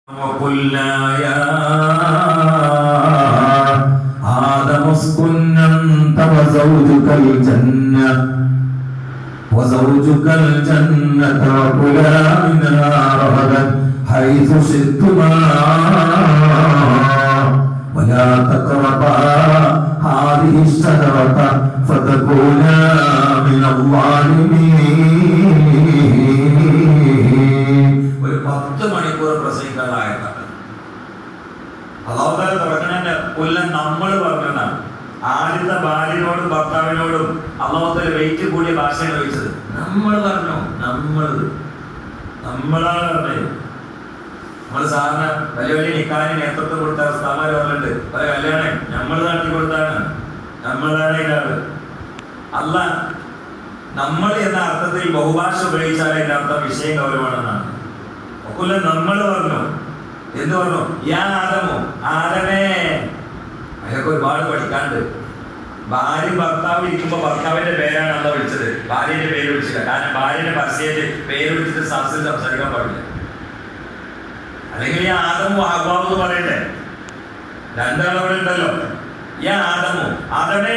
وقلنا يا آدم اسكن أنت وزوجك الجنة وزوجك الجنة وكلا منها رغدا حيث شئتما ولا تقربا هذه الشجرة فتكونا من الظالمين ഒരു പത്ത് മണിക്കൂർ പ്രസംഗിക്കാനായിട്ടാണ് അള്ളാഹുദാല തുടങ്ങണ കൊല്ലം നമ്മൾ പറഞ്ഞതാണ് ആദ്യത്തെ ഭാര്യയോടും ഭർത്താവിനോടും അള്ളാഹുദാല വെയിറ്റ് കൂടിയ ഭാഷയാണ് ചോദിച്ചത് നമ്മൾ പറഞ്ഞു നമ്മൾ നമ്മളാണ് പറഞ്ഞത് നമ്മൾ സാറിന് വലിയ വലിയ നിക്കാന് നേതൃത്വം കൊടുത്ത സ്ഥാപനം പറഞ്ഞിട്ടുണ്ട് പല കല്യാണം നമ്മൾ നടത്തി കൊടുത്താണ് നമ്മളാണ് ഇതാണ് അല്ല നമ്മൾ എന്ന അർത്ഥത്തിൽ ബഹുഭാഷ ഉപയോഗിച്ചാൽ അതിന്റെ അർത്ഥം വിഷയം ഗൗരവമാണെന്നാണ് ഒക്കുല്ല നമ്മൾ പറഞ്ഞു എന്ത് പറഞ്ഞു യാ ആദമോ ആദമേ അയാൾക്ക് ഒരുപാട് പഠിക്കാണ്ട് ഭാര്യ ഭർത്താവ് ഇരിക്കുമ്പോ ഭർത്താവിന്റെ പേരാണ് അല്ല വിളിച്ചത് ഭാര്യന്റെ പേര് വിളിച്ചില്ല കാരണം ഭാര്യന്റെ പരസ്യമായിട്ട് പേര് വിളിച്ചിട്ട് സംസ്കൃതി സംസാരിക്കാൻ പാടില്ല അല്ലെങ്കിൽ ഈ ആദമോ അഹ്വാബ് എന്ന് പറയണ്ടേ രണ്ടാളവിടെ ഉണ്ടല്ലോ യാ ആദമോ ആദമേ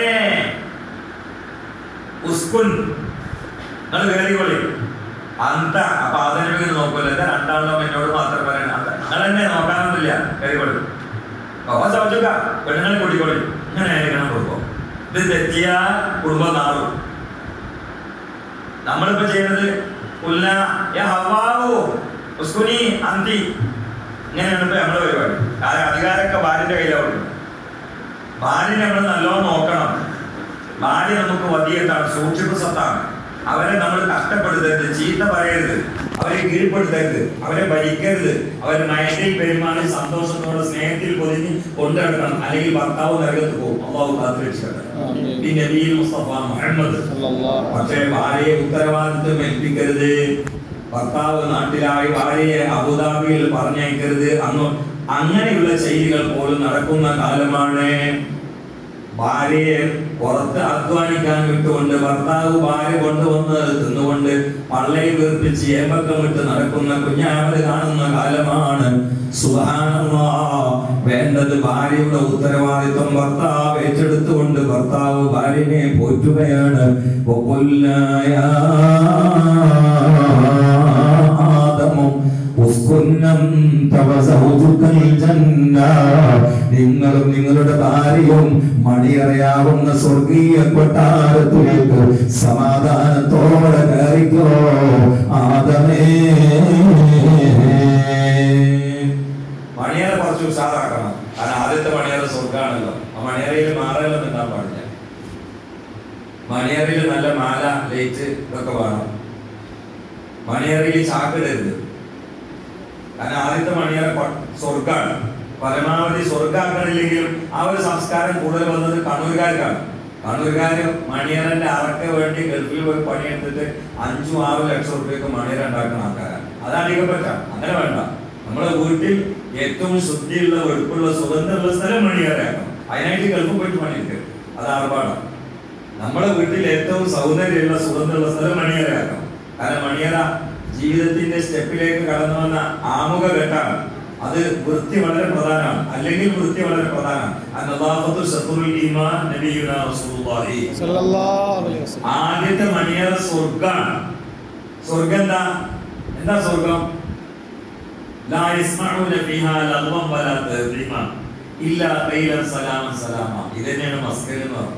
ഉസ്കുൻ നിങ്ങൾ കയറിക്കോളി അന്ത അപ്പൊ അതിനെ ഇങ്ങനെ നോക്കൂല എന്താ രണ്ടാളും എന്നോട് മാത്രം പറയണം അന്ത നിങ്ങൾ എന്നെ നോക്കാനൊന്നുമില്ല കയറിക്കോളി ചോദിക്ക പെണ്ണുങ്ങളെ കൂട്ടിക്കോളി ഇങ്ങനെ ആയിരിക്കണം കുടുംബം ഇത് തെറ്റിയ കുടുംബം നാളും നമ്മളിപ്പോ ചെയ്യുന്നത് ഉല്ല യാ ഹവ്വാവു ഉസ്കുനി അന്തി ഇങ്ങനെയാണ് ഇപ്പൊ നമ്മളെ പരിപാടി കാരണം അധികാരമൊക്കെ ഭാര്യന്റെ കയ്യിലാവുള്ളൂ ഭാര്യനെ നമ്മൾ നല്ലോണം നോക്കണം ഭാര്യ നമുക്ക് വലിയതാണ് സൂക്ഷിപ്പ് സ്വത്താണ് അവരെ നമ്മൾ കഷ്ടപ്പെടുത്തരുത് ചീത്ത പറയരുത് അവരെ കീഴ്പ്പെടുത്തരുത് അവരെ ഭരിക്കരുത് അവരെ മയത്തിൽ പെരുമാറി സന്തോഷത്തോടെ സ്നേഹത്തിൽ പൊതിഞ്ഞ് കൊണ്ടുനടക്കണം അല്ലെങ്കിൽ ഭർത്താവ് നരകത്ത് പോകും അള്ളാഹു കാത്തുരക്ഷിക്കട്ടെ ഈ നബിയിൽ മുസ്തഫ മുഹമ്മദ് പക്ഷേ ഭാര്യയെ ഉത്തരവാദിത്വം ഏൽപ്പിക്കരുത് ഭർത്താവ് നാട്ടിലായി ഭാര്യയെ അബുദാബിയിൽ പറഞ്ഞയക്കരുത് അന്ന് അങ്ങനെയുള്ള ചെയ്തികൾ പോലും നടക്കുന്ന കാലമാണ് ഭാര്യയെ പുറത്ത് അധ്വാനിക്കാൻ വിട്ടുകൊണ്ട് ഭർത്താവ് ഭാര്യ കൊണ്ടുവന്ന് തിന്നുകൊണ്ട് പള്ളയിൽ വീർപ്പിച്ച് ഏമ്പക്കം വിട്ട് നടക്കുന്ന കുഞ്ഞാമത് കാണുന്ന കാലമാണ് സുഹാനല്ലാ വേണ്ടത് ഭാര്യയുടെ ഉത്തരവാദിത്വം ഭർത്താവ് ഏറ്റെടുത്തുകൊണ്ട് ഭർത്താവ് ഭാര്യനെ പോറ്റുകയാണ് വഖുൽനായ ആദമു ഉസ്കുൻ അൻത വസൗജുകൽ ജന്ന നിങ്ങളും നിങ്ങളുടെ ഭാര്യയും മണിയറിയാവുന്ന സ്വർഗീയ കൊട്ടാരത്തിലേക്ക് സമാധാനത്തോടെ കയറിക്കോ ആദമേ മണിയറ കുറച്ച് ഉഷാറാക്കണം കാരണം ആദ്യത്തെ മണിയറ സ്വർഗാണല്ലോ ആ മണിയറയിൽ മാറലൊന്നും ഉണ്ടാൻ പാടില്ല മണിയറയിൽ നല്ല മാല ലൈറ്റ് ഇതൊക്കെ വേണം മണിയറയിൽ ചാക്കിടരുത് കാരണം ആദ്യത്തെ മണിയറ കൊ- സ്വർഗാണ് പരമാവധി സ്വർഗാക്കണില്ലെങ്കിലും ആ ഒരു സംസ്കാരം കൂടുതൽ വന്നത് കണ്ണൂർക്കാർക്കാണ് കണ്ണൂർക്കാര് മണിയറന്റെ അറക്ക് വേണ്ടി ഗൾഫിൽ പോയി പണിയെടുത്തിട്ട് അഞ്ചും ആറും ലക്ഷം റുപ്യക്ക് മണിയറ ഉണ്ടാക്കുന്ന ആൾക്കാരാണ് അതാണ് ഇതൊക്കെ പറ്റാം അങ്ങനെ വേണ്ട നമ്മളെ വീട്ടിൽ ഏറ്റവും ശുദ്ധിയുള്ള വെളുപ്പുള്ള സുഗന്ധമുള്ള സ്ഥലം മണിയറയാക്കണം അതിനായിട്ട് ഗൾഫിൽ പോയിട്ട് പണിയെടുക്കരുത് അത് ആർഭാടാണ് നമ്മുടെ വീട്ടിൽ ഏറ്റവും സൗന്ദര്യമുള്ള സുഗന്ധമുള്ള സ്ഥലം മണിയറയാക്കണം കാരണം മണിയറ ജീവിതത്തിന്റെ സ്റ്റെപ്പിലേക്ക് കടന്നു വന്ന ആമുഖ ഘട്ടമാണ് അത് വൃത്തി വളരെ പ്രധാനമാണ് അല്ലെങ്കിൽ വൃത്തി വളരെ പ്രധാനമാണ് അന്നദാഫത്തു ശത്രുൽ ഈമാൻ നബിയുന റസൂലുള്ളാഹി ആദ്യത്തെ മണിയറ സ്വർഗാണ് സ്വർഗം എന്താ എന്താ സ്വർഗം ലാ യസ്മഊന ഫീഹാ ലഗ്വൻ വലാ തഹ്രീമ ഇല്ലാ ഖൈലൻ സലാമൻ സലാമ ഇതന്നെയാണ് മസ്കർ എന്ന് പറഞ്ഞത്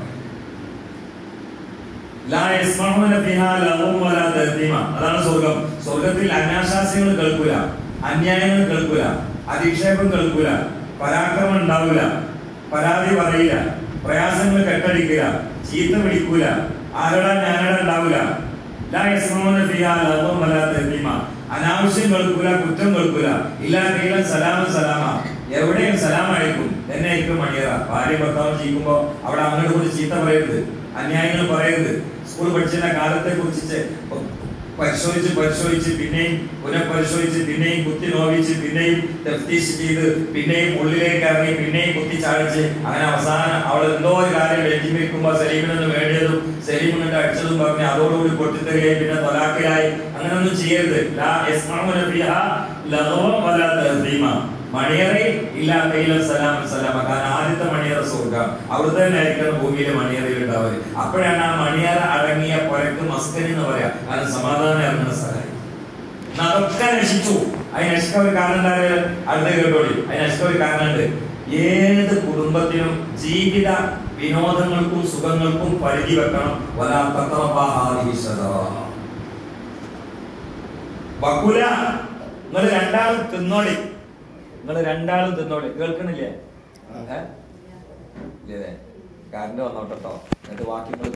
ലാ യസ്മഊന ഫീഹാ ലഗ്വൻ വലാ തഹ്രീമ അതാണ് സ്വർഗം സ്വർഗത്തിൽ അനാശാസ്യങ്ങൾ കേൾക്കൂല അന്യായങ്ങൾ കേൾക്കൂല അധിക്ഷേപം കേൾക്കൂല പരാക്രമം ഉണ്ടാവില്ല പരാതി പറയില്ല പ്രയാസങ്ങൾ കെട്ടടിക്കില്ല ചീത്ത പിടിക്കൂല ആരടാ ഞാനടാ ഉണ്ടാവില്ല ലാ യസ്മഊന ഫീഹാ ലഗ്വൻ വലാ തഹ്രീമ അനാവശ്യം കേൾക്കൂല കുറ്റം കേൾക്കൂല ഇല്ലാ കൈല സലാമ സലാമ എവിടെയും സലാം അയക്കും എന്നെ അയക്കും മണിയറ ഭാര്യ ഭർത്താവ് ചെയ്യുമ്പോ അവിടെ അങ്ങോട്ട് കൂടി ചീത്ത പറയരുത് അന്യായങ്ങൾ പറയരുത് സ്കൂൾ പഠിച്ചിരുന്ന കാലത്തെ കുറിച്ച് പരിശോധിച്ച് പരിശോധിച്ച് പിന്നെയും പുനഃപരിശോധിച്ച് പിന്നെയും കുത്തി നോവിച്ച് പിന്നെയും തഫ്തീഷ് ചെയ്ത് പിന്നെയും ഉള്ളിലേക്ക് ഇറങ്ങി പിന്നെയും കുത്തി ചാടിച്ച് അങ്ങനെ അവസാനം അവൾ എന്തോ ഒരു കാര്യം വെഞ്ചി വെക്കുമ്പോ സലീമിനൊന്ന് വേണ്ടിയതും സലീം കണ്ട് അടിച്ചതും പറഞ്ഞ് അതോടുകൂടി പൊട്ടിത്തെറിയായി പിന്നെ തൊലാക്കിലായി അങ്ങനെയൊന്നും ചെയ്യരുത് ലാ യസ്മഊന ഫീഹാ ലഗവം വല തഹ്ദീമ മണിയറയിൽ ഇല്ലാത്തയില സലാം സലാമ കാരണം ആദ്യത്തെ മണിയറ സ്വർഗം അവിടുത്തെ തന്നെ ആയിരിക്കണം ഭൂമിയിലെ മണിയറയിൽ ഉണ്ടാവുക അപ്പോഴാണ് ആ മണിയറ അടങ്ങിയ പുരക്ക് മസ്കരി എന്ന് പറയാ കാരണം സമാധാനം ഇറങ്ങുന്ന സ്ഥലമായി എന്നാ അതൊക്കെ നശിച്ചു അതിന് നശിക്കാൻ ഒരു കാരണം എന്താ പറയുക? അടുത്ത കേട്ടോളി അതിന് നശിക്കാൻ ഒരു കാരണമുണ്ട് ഏത് കുടുംബത്തിനും ജീവിത വിനോദങ്ങൾക്കും സുഖങ്ങൾക്കും പരിധി വെക്കണം വലാ തഖറബാ ഹാദിഹി ശജറ. വക്കുല നിങ്ങൾ രണ്ടാളും തിന്നോളി നിങ്ങൾ രണ്ടാളും തിന്നോളി കേൾക്കണില്ലേ ഏ? ഇല്ലേ കറണ്ട് വന്നോട്ടോ എന്നിട്ട് ബാക്കി നിങ്ങൾ